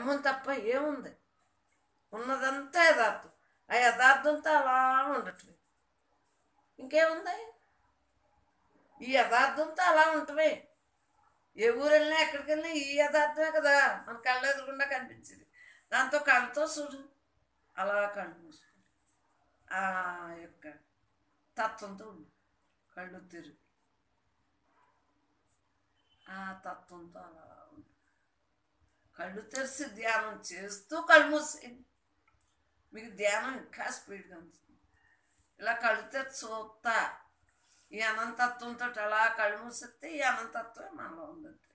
బ్రహ్మం తప్ప ఏముంది ఉన్నదంతా యథార్థం ఆ యథార్థంతో అలా ఉండటమే ఇంకేముంది ఈ యథార్థంతో అలా ఉంటమే ఏ ఊరు వెళ్ళినా ఎక్కడికి వెళ్ళినా ఈ యథార్థమే కదా మన కళ్ళు ఎదురకుండా కనిపించింది దాంతో కళ్ళతో చూడు అలా కళ్ళు మూసుకో ఆ యొక్క తత్వంతో ఉండు కళ్ళు తిరిగి ఆ తత్వంతో అలా ఉండు కళ్ళు తెరిచి ధ్యానం చేస్తూ కళ్ళు మూసేయండి మీకు ధ్యానం ఇంకా స్పీడ్గా ఉంటుంది ఇలా కళ్ళు తెరిచి చూస్తా ఈ అనంతత్వంతో అలా కళ్ళు మూసేస్తే ఈ అనంతత్వమే మనలో ఉందంటే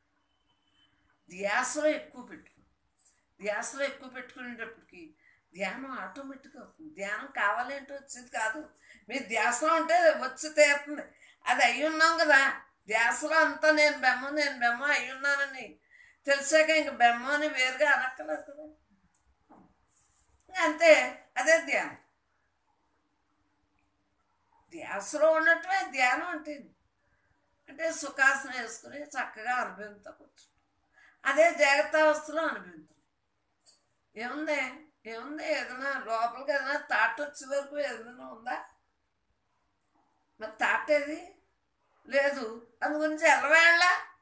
ధ్యాసలో ఎక్కువ పెట్టుకో ధ్యాసలో ఎక్కువ పెట్టుకునేటప్పటికి ధ్యానం ఆటోమేటిక్గా అవుతుంది ధ్యానం కావాలంటే వచ్చేది కాదు మీ ధ్యాసలో ఉంటే వచ్చి తీరుతుంది అది అయి ఉన్నాం కదా ధ్యాసలో అంతా నేను బెమ్మ నేను బెమ్మ అయి ఉన్నానని తెలిసాక ఇంక బెమ్మ అని వేరుగా అనక్కలేదు కదా ఇంక అంతే అదే ధ్యానం ధ్యాసలో ఉండటమే ధ్యానం అంటే అంటే సుఖాసనం వేసుకుని చక్కగా అనుభవంతో కూర్చుంటాం అదే జాగ్రత్త అవస్థలో అనుభవించాం ఏముంది ఏముంది ఏదైనా లోపలికి ఏదైనా తాట వచ్చే వరకు ఏదైనా ఉందా మరి తాట ఏది లేదు అందు గురించి ఎల్లవేళ్ళ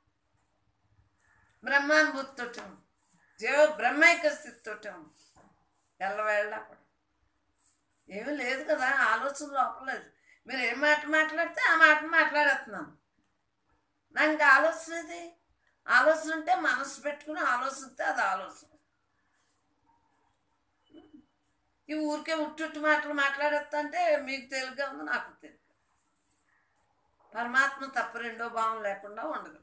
బ్రహ్మానుభూతితోటి ఉంది జీవ బ్రహ్మైక స్థితితోటి ఉంది ఎల్లవేళ్ళ కూడా ఏమీ లేదు కదా ఆలోచన లోపల లేదు మీరు ఏ మాట మాట్లాడితే ఆ మాట మాట్లాడేస్తున్నాను నాకు ఇంకా ఆలోచన ఇది ఆలోచన ఉంటే మనసు పెట్టుకుని ఆలోచిస్తే అది ఆలోచన ఈ ఊరికే ఉట్టుట్టు మాటలు మాట్లాడేస్తా అంటే మీకు తెలుగుగా ఉంది నాకు తెలుగు పరమాత్మ తప్ప రెండో భావం లేకుండా ఉండగలుగుతుంది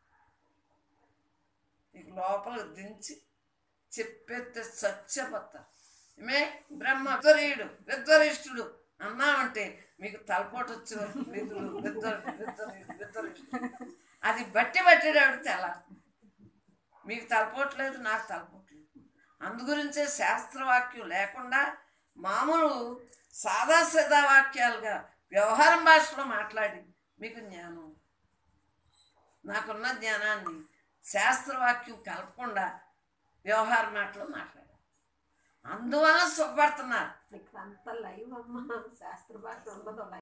నీకు లోపలికి దించి చెప్పేస్తే సత్యపోతారు మే బ్రహ్మ విద్వరీయుడు విద్వరిష్ఠుడు అన్నామంటే మీకు తలపోటు వచ్చే వరకు విధులు విద్వరు విద్వరీయుడు విద్వరిష్ఠుడు అది బట్టి బట్టేటాడు తెల మీకు తలపోట్లేదు నాకు తలపోట్లేదు అందుగురించే శాస్త్రవాక్యం లేకుండా మామూలు సాదాసీదా వాక్యాలుగా వ్యవహారం భాషలో మాట్లాడి మీకు జ్ఞానం నాకున్న జ్ఞానాన్ని శాస్త్రవాక్యం కలపకుండా వ్యవహార మాటలో మాట్లాడారు అందువల్ల సుఖపడుతున్నారు ఇక్కడ అంతా లైవ్ అమ్మ శాస్త్ర భాష ఉండదు